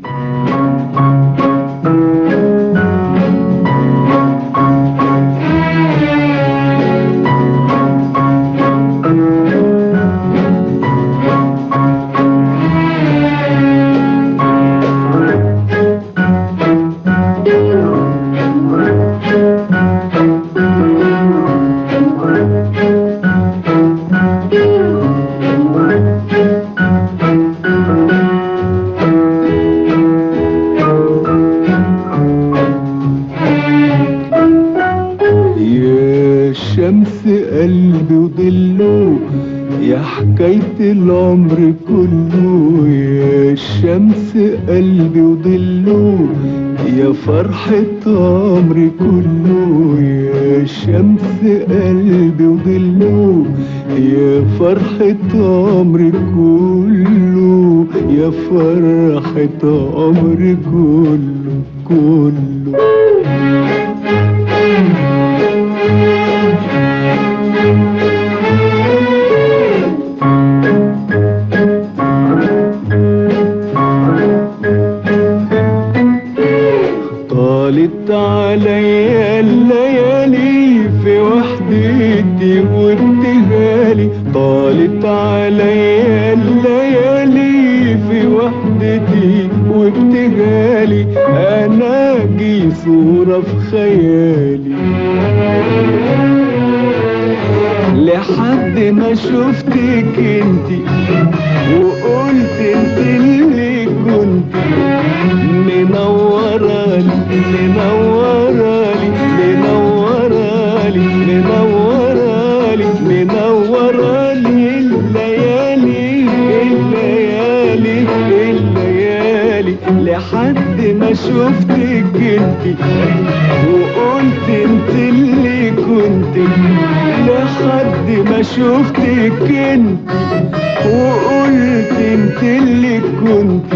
يا شمس قلبي وضله يا حكاية العمر كله يا شمس قلبي وضله يا فرحة عمري كله يا شمس قلبي وضله يا فرحة عمري كله يا فرحة عمري كله كله طالت عليا الليالي في وحدتي وابتهالي طالت عليا الليالي في وحدتي وابتهالي انا جي صورة في خيالي لحد ما شفتك انتي وقلت انت اللي كنت منورالي منورالي منورالي منورالي منورالي الليالي الليالي الليالي لحد ما شفتك انت وقلت انت اللي كنت لحد ما شفتك انت وقلت انت اللي كنت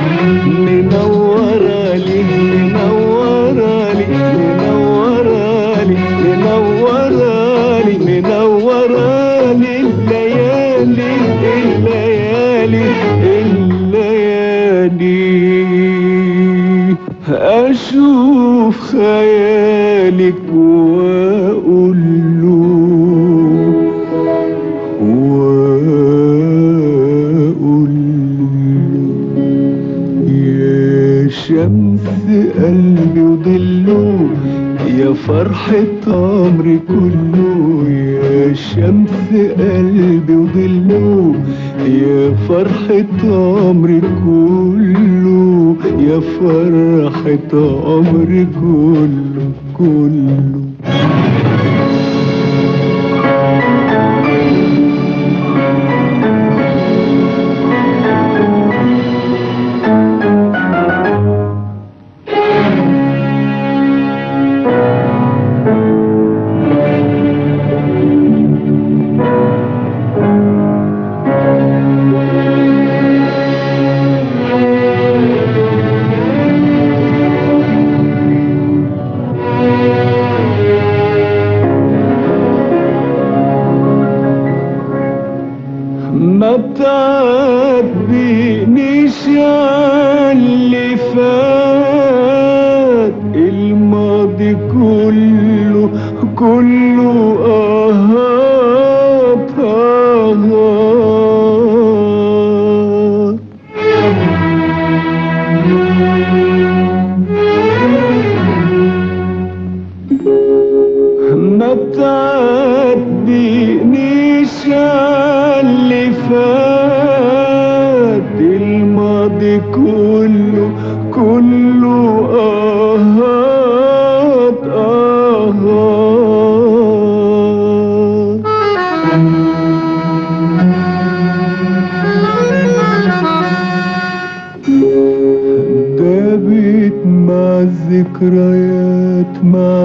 منورالي منورالي منورالي منورالي منورالي الليالي الليالي الليالي اشوف خيالك واقول له واقول يا شمس قلبي وضله يا فرحة عمري كله يا شمس قلبي وضله يا فرحة عمري كله يا فرحة عمري كله كله ما تعبينيش اللي فات الماضي كله كله آهات آهات ما تعدينيش اللي فات الماضي كله كله آهات آهات دابت مع الذكريات مع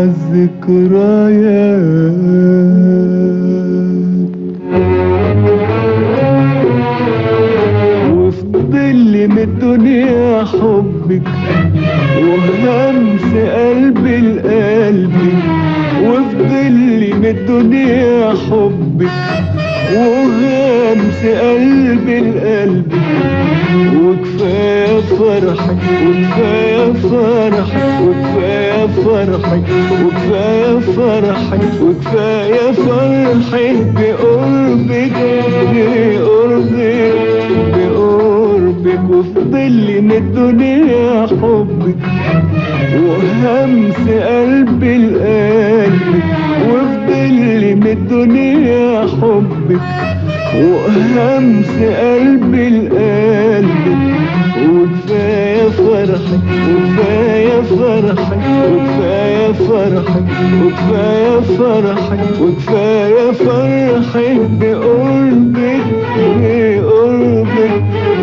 الذكريات وفي ظل من الدنيا حبك وهمس قلبي لقلبي وفي ظل من الدنيا حبك وغمس قلبي لقلبي وكفايه فرحي وكفاية فرحي وكفاية فرحي وكفاية فرحي وكفاية فرحي بقربك بقربك بقربك وفي ظل من الدنيا حبك وهمس قلبي القلب وفي ظل من الدنيا حبك وهمس قلبي القلب وكفاية فرحي وكفاية فرحي وكفاية فرحي وكفاية فرحي وكفاية فرحي بقربك بقربك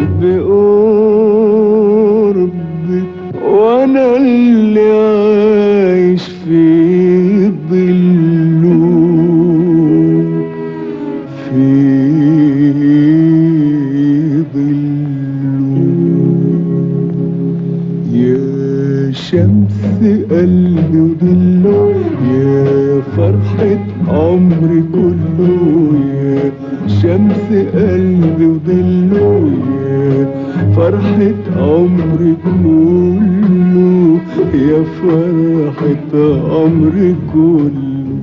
بقربك وانا اللي عايش في ظله في ظله يا شمس قلبي وضله يا فرحة عمري كله يا شمس قلبي وضله يا فرحة عمري كله يا فرحة عمري كله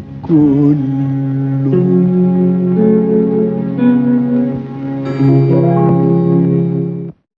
كله